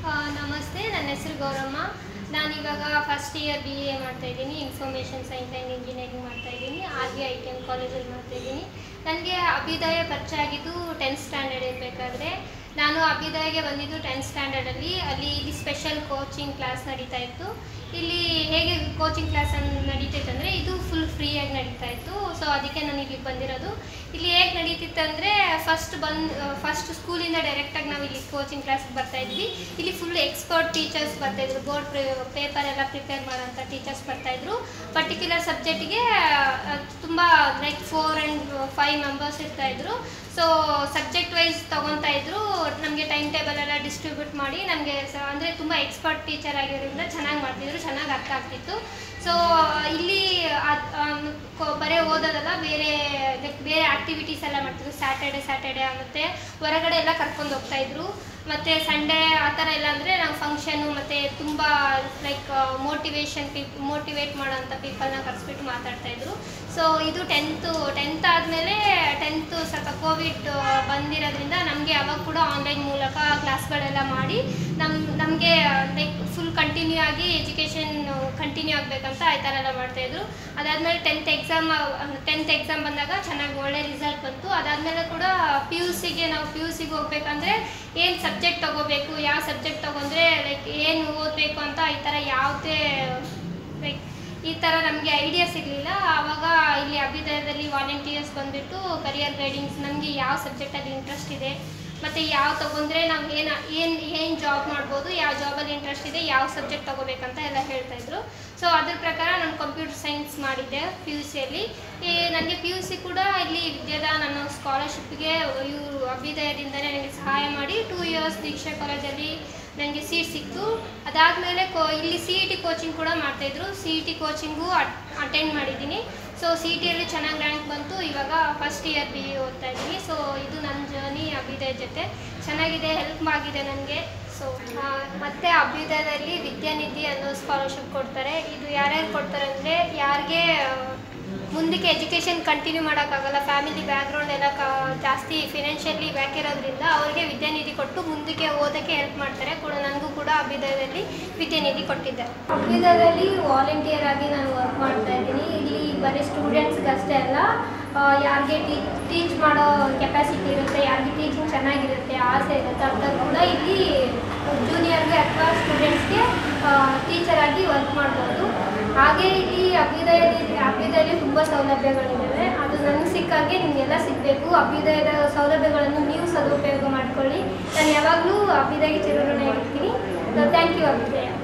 ಆ, ನಮಸ್ತೆ ನನ್ನ ಹೆಸರು ಗೌರಮ್ಮ ನಾನಿವಾಗ ಫಸ್ಟ್ ಇಯರ್ ಬಿ ಎ ಮಾಡ್ತಾ ಇದ್ದೀನಿ ಇನ್ಫಾರ್ಮೇಷನ್ ಸೈನ್ಸ್ ಆ್ಯಂಡ್ ಇಂಜಿನಿಯರಿಂಗ್ ಮಾಡ್ತಾ ಇದ್ದೀನಿ R B I T M ಕಾಲೇಜಲ್ಲಿ ಮಾಡ್ತಾ ಇದ್ದೀನಿ ನನಗೆ ಅಭ್ಯುದಯ ಪರಿಚಯ ಆಗಿದ್ದು ಟೆಂತ್ ಸ್ಟ್ಯಾಂಡರ್ಡ್ ಇರಬೇಕಾದ್ರೆ ನಾನು ಅಭ್ಯುದಯಗೆ ಬಂದಿದ್ದು ಟೆಂತ್ ಸ್ಟ್ಯಾಂಡರ್ಡಲ್ಲಿ ಅಲ್ಲಿ ಇಲ್ಲಿ ಸ್ಪೆಷಲ್ ಕೋಚಿಂಗ್ ಕ್ಲಾಸ್ ನಡೀತಾ ಇತ್ತು ಇಲ್ಲಿ ಹೇಗೆ ಕೋಚಿಂಗ್ ಕ್ಲಾಸ್ ನಡೀತೈತೆ ಅಂದರೆ ಇದು ಫುಲ್ ಫ್ರೀಯಾಗಿ ನಡೀತಾ ಇತ್ತು ಸೊ ಅದಕ್ಕೆ ನಾನು ಇಲ್ಲಿಗೆ ಬಂದಿರೋದು ಇಲ್ಲಿ ಹೇಗೆ ನಡೀತಿತ್ತು ಅಂದರೆ ಫಸ್ಟ್ ಬಂದು ಫಸ್ಟ್ ಸ್ಕೂಲಿಂದ ಡೈರೆಕ್ಟಾಗಿ ನಾವು ಇಲ್ಲಿ ಕೋಚಿಂಗ್ ಕ್ಲಾಸ್ಗೆ ಬರ್ತಾ ಇದ್ವಿ ಇಲ್ಲಿ ಫುಲ್ ಎಕ್ಸ್ಪರ್ಟ್ ಟೀಚರ್ಸ್ ಬರ್ತಾಯಿದ್ರು ಬೋರ್ಡ್ ಪೇಪರ್ ಎಲ್ಲ ಪ್ರಿಪೇರ್ ಮಾಡೋಂಥ ಟೀಚರ್ಸ್ ಬರ್ತಾಯಿದ್ರು ಪರ್ಟಿಕ್ಯುಲರ್ ಸಬ್ಜೆಕ್ಟಿಗೆ ತುಂಬ like four and five members ಇರ್ತಾಯಿದ್ರು ಸೊ ಸಬ್ಜೆಕ್ಟ್ ವೈಸ್ ತೊಗೊತಾ ಇದ್ರು ನಮಗೆ ಟೈಮ್ ಟೇಬಲ್ ಎಲ್ಲ ಡಿಸ್ಟ್ರಿಬ್ಯೂಟ್ ಮಾಡಿ ನಮಗೆ ಅಂದರೆ ತುಂಬ ಎಕ್ಸ್ಪರ್ಟ್ ಟೀಚರ್ ಆಗಿರೋದ್ರಿಂದ ಚೆನ್ನಾಗಿ ಮಾಡ್ತಿದ್ರು ಚೆನ್ನಾಗಿ ಅರ್ಥ ಆಗ್ತಿತ್ತು ಸೊ ಇಲ್ಲಿ ಅದ್- ಆಮ್, ಕೊ- ಬರೀ ಓದೋದಲ್ಲ ಬೇರೆ ಲೈಕ್ ಬೇರೆ ಆ್ಯಕ್ಟಿವಿಟೀಸ್ ಎಲ್ಲ ಮಾಡ್ತಿದ್ರು ಸ್ಯಾಟರ್ಡೆ ಸ್ಯಾಟರ್ಡೆ ಮತ್ತು ಹೊರಗಡೆ ಎಲ್ಲ ಕರ್ಕೊಂಡು ಹೋಗ್ತಾ ಇದ್ರು ಮತ್ತು ಸಂಡೇ ಆ ಥರ ಎಲ್ಲ ಅಂದರೆ ನಾವು ಫಂಕ್ಷನು ಮತ್ತು ತುಂಬ ಲೈಕ್ ಮೋಟಿವೇಶನ್ ಪೀಪ್ ಮೋಟಿವೇಟ್ ಮಾಡೋಂಥ ಪೀಪಲ್ನ ಕರೆಸ್ಬಿಟ್ಟು ಮಾತಾಡ್ತಾಯಿದ್ರು ಸೊ ಇದು ಟೆಂತು ಟೆಂತ್ ಆದಮೇಲೆ ಟೆಂತು ಸ್ವಲ್ಪ ಕೋವಿಡ್ ಬಂದಿರೋದ್ರಿಂದ ನಮಗೆ ಅವಾಗ ಕೂಡ ಆನ್ಲೈನ್ ಮೂಲಕ ಕ್ಲಾಸ್ಗಳೆಲ್ಲ ಮಾಡಿ ನಮ್ಮ ನಮಗೆ ಲೈಕ್ ಫುಲ್ ಕಂಟಿನ್ಯೂ ಆಗಿ ಎಜುಕೇಷನ್ ಕಂಟಿನ್ಯೂ ಆಗಬೇಕಂತ ಆ ಥರ ಎಲ್ಲ ಮಾಡ್ತಾಯಿದ್ರು ಅದಾದಮೇಲೆ ಟೆಂತ್ ಎಕ್ಸಾಮ್ ಟೆಂತ್ ಎಕ್ಸಾಮ್ ಬಂದಾಗ ಚೆನ್ನಾಗಿ ಒಳ್ಳೆ ರಿಸಲ್ಟ್ ಬಂತು ಅದಾದಮೇಲೆ ಕೂಡ ಪಿ ಯು ಸಿಗೆ ನಾವು ಪಿ ಯು ಸಿಗೆ ಹೋಗ್ಬೇಕಂದ್ರೆ ಏನು ಸಬ್ಜೆಕ್ಟ್ ತೊಗೋಬೇಕು ಯಾವ ಸಬ್ಜೆಕ್ಟ್ ತೊಗೊಂಡ್ರೆ ಲೈಕ್ ಏನು ಓದಬೇಕು ಅಂತ ಈ ಥರ ಯಾವುದೇ ಲೈಕ್ ಈ ಥರ ನಮಗೆ ಐಡಿಯಾ ಸಿಗಲಿಲ್ಲ ಆವಾಗ ಇಲ್ಲಿ ಅಭ್ಯುದಯದಲ್ಲಿ ವಾಲಂಟಿಯರ್ಸ್ ಬಂದುಬಿಟ್ಟು ಕರಿಯರ್ ಗೈಡಿಂಗ್ಸ್ ನನಗೆ ಯಾವ ಸಬ್ಜೆಕ್ಟಲ್ಲಿ ಇಂಟ್ರೆಸ್ಟ್ ಇದೆ ಮತ್ತು ಯಾವ ತೊಗೊಂಡ್ರೆ ನಾವು ಏನು ಏನು ಏನು ಜಾಬ್ ಮಾಡ್ಬೋದು ಯಾವ ಜಾಬಲ್ಲಿ ಇಂಟ್ರೆಸ್ಟ್ ಇದೆ ಯಾವ ಸಬ್ಜೆಕ್ಟ್ ತೊಗೋಬೇಕಂತ ಎಲ್ಲ ಹೇಳ್ತಾಯಿದ್ರು ಸೊ ಅದ್ರ ಪ್ರಕಾರ ನಾನು ಕಂಪ್ಯೂಟರ್ ಸೈನ್ಸ್ ಮಾಡಿದ್ದೆ ಪಿ ಯು ಸಿಯಲ್ಲಿ ನನಗೆ ಪಿ ಯು ಸಿ ಕೂಡ ಇಲ್ಲಿ ವಿದ್ಯಾದಾನ್ ಅನ್ನೋ ಸ್ಕಾಲರ್ಶಿಪ್ಗೆ ಇವರು ಅಭ್ಯುದಯದಿಂದಲೇ ನನಗೆ ಸಹಾಯ ಮಾಡಿ ಟೂ ಇಯರ್ಸ್ ದೀಕ್ಷಾ ಕಾಲೇಜಲ್ಲಿ ನನಗೆ ಸೀಟ್ ಸಿಕ್ತು ಅದಾದಮೇಲೆ ಕೋ ಇಲ್ಲಿ ಸಿ ಇ ಟಿ ಕೋಚಿಂಗ್ ಕೂಡ ಮಾಡ್ತಾಯಿದ್ರು C E T coaching attend ಮಾಡಿದ್ದೀನಿ ಸೊ ಸಿ ಇ ಟಿಯಲ್ಲಿ ಚೆನ್ನಾಗಿ ರ್ಯಾಂಕ್ ಬಂತು ಇವಾಗ ಫಸ್ಟ್ ಇಯರ್ ಬಿ ಎ ಓದ್ತಾ ಇದ್ದೀನಿ ಸೊ ಇದು ನನ್ನ ಜರ್ನಿ ಅಭ್ಯುದಯ ಜೊತೆ ಚೆನ್ನಾಗಿದೆ ಹೆಲ್ಪ್ ಆಗಿದೆ ನನಗೆ ಸೊ ಮತ್ತು ಅಭ್ಯುದಯದಲ್ಲಿ ವಿದ್ಯಾನಿಧಿ ಅನ್ನೋ ಸ್ಕಾಲರ್ಶಿಪ್ ಕೊಡ್ತಾರೆ ಇದು ಯಾರ್ಯಾರು ಕೊಡ್ತಾರೆ ಅಂದರೆ ಯಾರಿಗೆ ಮುಂದಕ್ಕೆ ಎಜುಕೇಷನ್ ಕಂಟಿನ್ಯೂ ಮಾಡೋಕ್ಕಾಗಲ್ಲ ಫ್ಯಾಮಿಲಿ ಬ್ಯಾಕ್ಗ್ರೌಂಡ್ ಎಲ್ಲ ಕ ಜಾಸ್ತಿ ಫಿನಾನ್ಷಿಯಲಿ ಬ್ಯಾಕ್ ಇರೋದ್ರಿಂದ ಅವರಿಗೆ ವಿದ್ಯಾನಿಧಿ ಕೊಟ್ಟು ಮುಂದಕ್ಕೆ ಓದೋಕ್ಕೆ ಹೆಲ್ಪ್ ಮಾಡ್ತಾರೆ ಕೂಡ ನನಗೂ ಕೂಡ ಅಭ್ಯುದಯದಲ್ಲಿ ವಿದ್ಯಾನಿಧಿ ಕೊಟ್ಟಿದ್ದಾರೆ ಅಭ್ಯುದಯದಲ್ಲಿ ವಾಲಂಟಿಯರ್ ಆಗಿ ನಾನು ವರ್ಕ್ ಮಾಡ್ತಾ ಇದ್ದೀನಿ ಇಲ್ಲಿ ಬರೀ ಸ್ಟೂಡೆಂಟ್ಸ್ಗೆ ಅಷ್ಟೇ ಅಲ್ಲ ಆ, ಯಾರಿಗೆ ಟೀ ಟೀಚ್ ಮಾಡೋ ಕೆಪಾಸಿಟಿ ಇರುತ್ತೆ ಯಾರಿಗೆ ಟೀಚಿಂಗ್ ಚೆನ್ನಾಗಿರುತ್ತೆ ಆಸೆ ಇರುತ್ತೆ ಅಂಥವ್ರು ಕೂಡ ಇಲ್ಲಿ ಜೂನಿಯರ್ಗೆ ಅಥವಾ ಸ್ಟೂಡೆಂಟ್ಸ್ಗೆ ಟೀಚರ್ ಆಗಿ ವರ್ಕ್ ಮಾಡ್ಬೋದು ಹಾಗೆ ಇಲ್ಲಿ ಅಭ್ಯುದಯದಲ್ಲಿ ಅಭ್ಯುದಯದಲ್ಲಿ ತುಂಬ ಸೌಲಭ್ಯಗಳಿದ್ದಾವೆ ಅದು ನನಗೆ ಸಿಕ್ಕಾಗೆ ನಿಮಗೆಲ್ಲ ಸಿಗಬೇಕು ಅಭ್ಯುದಯದ ಸೌಲಭ್ಯಗಳನ್ನು ನೀವು ಸದುಪಯೋಗ ಮಾಡ್ಕೊಳ್ಳಿ ನಾನು ಯಾವಾಗಲೂ ಅಭ್ಯುದಯಕ್ಕೆ ಚಿರಋಣಿ ಇರ್ತೀನಿ ಥ್ಯಾಂಕ್ ಯು ಅಭ್ಯುದಯ